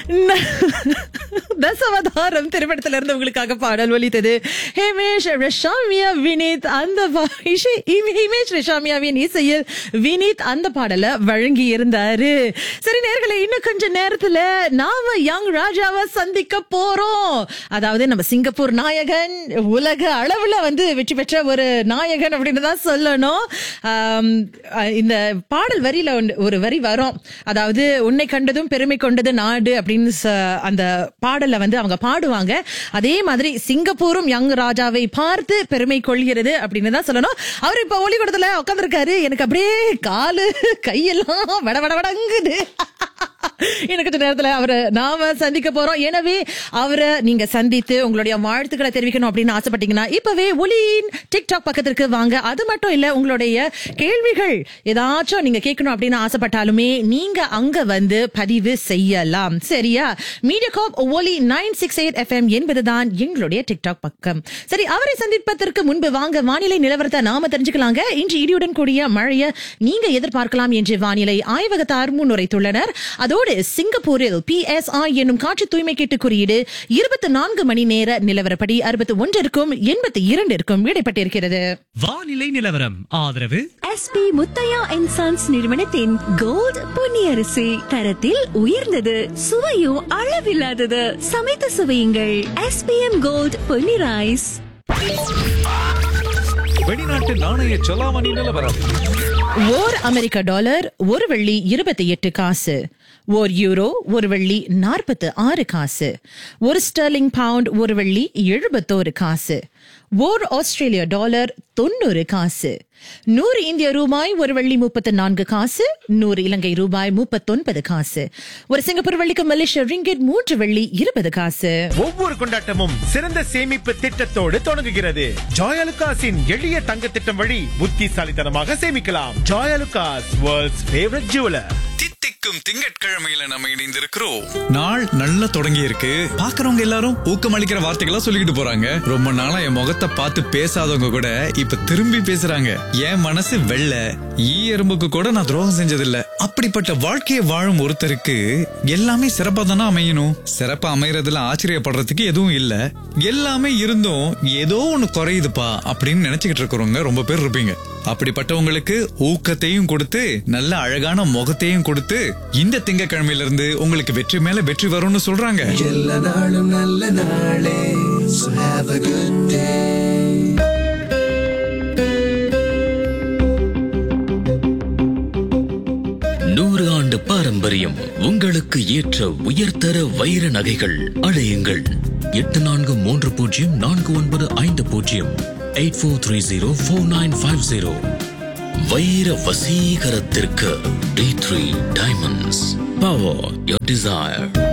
தசவதாரம் திரைப்படத்துல இருந்து உங்களுக்காக பாடல் ஒலித்தது ஹேமேஷ் ரஷாமியா வினீத் அந்த பா- இசை- ஹிமே- ஹிமேஷ் ரஷாமியாவின் இசையில் வினீத் அந்த பாடலை வழங்கி இருந்தாரு சரி நேர்களே இன்னும் கொஞ்ச நேரத்துல நாம யங் ராஜாவை சந்திக்க போறோம் அதாவது நம்ம சிங்கப்பூர் நாயகன் உலக அளவுல வந்து வெற்றி பெற்ற ஒரு நாயகன் அப்படின்னு தான் சொல்லணும் ஆம், அஹ் இந்த பாடல் வரியில ஒன்று- ஒரு வரி வரும் அதாவது உன்னை கண்டதும் பெருமை கொண்டது நாடு அப்படின்னு ச- அந்த பாடல்ல வந்து அவங்க பாடுவாங்க அதே மாதிரி சிங்கப்பூரும் யங் ராஜாவை பார்த்து பெருமை கொள்கிறது அப்படின்னு தான் சொல்லணும் அவர் இப்ப ஒளிக்கூடத்துல உட்காந்துருக்காரு எனக்கு அப்படியே காலு கையெல்லாம் வட வட வடங்குது இன்னும் கொஞ்ச நேரத்துல அவரை நாம சந்திக்க போறோம் எனவே அவரை நீங்க சந்தித்து உங்களுடைய வாழ்த்துக்களை தெரிவிக்கணும் அப்படின்னு ஆசைப்பட்டீங்கன்னா இப்பவே ஒலியின் டிக்டாக் பக்கத்திற்கு வாங்க அது மட்டும் இல்ல உங்களுடைய கேள்விகள் ஏதாச்சும் நீங்க கேட்கணும் அப்படின்னு ஆசைப்பட்டாலுமே நீங்க அங்க வந்து பதிவு செய்யலாம் சரியா மீடியா காப் ஒலி நைன் சிக்ஸ் எயிட் எஃப்எம் என்பதுதான் எங்களுடைய டிக்டாக் பக்கம் சரி அவரை சந்திப்பதற்கு முன்பு வாங்க வானிலை நிலவரத்தை நாம தெரிஞ்சுக்கலாங்க இன்று இடியுடன் கூடிய மழையை நீங்க எதிர்பார்க்கலாம் என்று வானிலை ஆய்வகத்தார் முன்னுரைத்துள்ளனர் அதோடு சிங்கப்பூரில் பிஎஸ்ஐ என்னும் காற்று தூய்மை கேட்டு குறியீடு இருபத்தி நான்கு மணி நேர நிலவரப்படி அறுபத்தி ஒன்றிற்கும் எண்பத்தி இரண்டிற்கும் இடைப்பட்டிருக்கிறது வானிலை நிலவரம் ஆதரவு எஸ்பி முத்தையா அண்ட் சன்ஸ் நிறுவனத்தின் கோல்ட் பொன்னியரிசி தரத்தில் உயர்ந்தது சுவையும் அளவில்லாதது சமைத்து சுவையுங்கள் எஸ்பிஎம் கோல்ட் பொன்னி ரைஸ் வெளிநாட்டு நாணய செலாவணி நிலவரம் ஓர் அமெரிக்க டாலர் ஒரு வெள்ளி இருபத்தி எட்டு காசு ஓர் யூரோ ஒரு வெள்ளி நாற்பத்து ஆறு காசு ஒரு ஸ்டெர்லிங் பவுண்ட் ஒரு வெள்ளி எழுபத்தோரு காசு ஓர் ஆஸ்திரேலிய டாலர் தொண்ணூறு காசு நூறு இந்திய ரூபாய் ஒரு வெள்ளி முப்பத்து நான்கு காசு நூறு இலங்கை ரூபாய் முப்பத்தொன்பது காசு ஒரு சிங்கப்பூர் வெள்ளிக்கு மலேசிய ரிங்கெட் மூன்று வெள்ளி இருபது காசு ஒவ்வொரு கொண்டாட்டமும் சிறந்த சேமிப்பு திட்டத்தோடு தொடங்குகிறது ஜாயலுகாஸின் எளிய தங்க திட்டம் வழி புத்திசாலித்தனமாக சேமிக்கலாம் ஜாயலுகாஸ் வேர்ல்ட்ஸ் ஃபேவரட் ஜுவலர் தித்திக்கும் திங்கட்கிழமையில நம்ம இணைந்திருக்கிறோம் நாள் நல்லா தொடங்கி இருக்கு பாக்குறவங்க எல்லாரும் ஊக்கமளிக்கிற வார்த்தைகளா சொல்லிக்கிட்டு போறாங்க ரொம்ப நாளா என் முகத்தை பார்த்து பேசாதவங்க கூட இப்ப திரும்பி பேசுறாங்க என் மனசு வெள்ள ஈ எறும்புக்கு கூட நான் துரோகம் செஞ்சதில்ல அப்படிப்பட்ட வாழ்க்கையை வாழும் ஒருத்தருக்கு எல்லாமே சிறப்பா தானே அமையணும் சிறப்பா அமையறதுல ஆச்சரியப்படுறதுக்கு எதுவும் இல்ல எல்லாமே இருந்தும் ஏதோ ஒண்ணு குறையுதுப்பா அப்படின்னு நினைச்சுக்கிட்டு இருக்கிறவங்க ரொம்ப பேர் இருப்பீங்க அப்படிப்பட்டவங்களுக்கு ஊக்கத்தையும் கொடுத்து நல்ல அழகான முகத்தையும் கொடுத்து இந்த திங்கக்கிழமையில இருந்து உங்களுக்கு வெற்றி மேல வெற்றி வரும்னு சொல்றாங்க எல்லா நாளும் நல்ல நாளே So have a good day நூறு ஆண்டு பாரம்பரியம் உங்களுக்கு ஏற்ற உயர்தர வைர நகைகள் அழையுங்கள் எட்டு நான்கு மூன்று பூஜ்ஜியம் நான்கு ஒன்பது ஐந்து பூஜ்ஜியம் eight four three zero four nine five zero வைர வசீகரத்திற்கு T three diamonds power your desire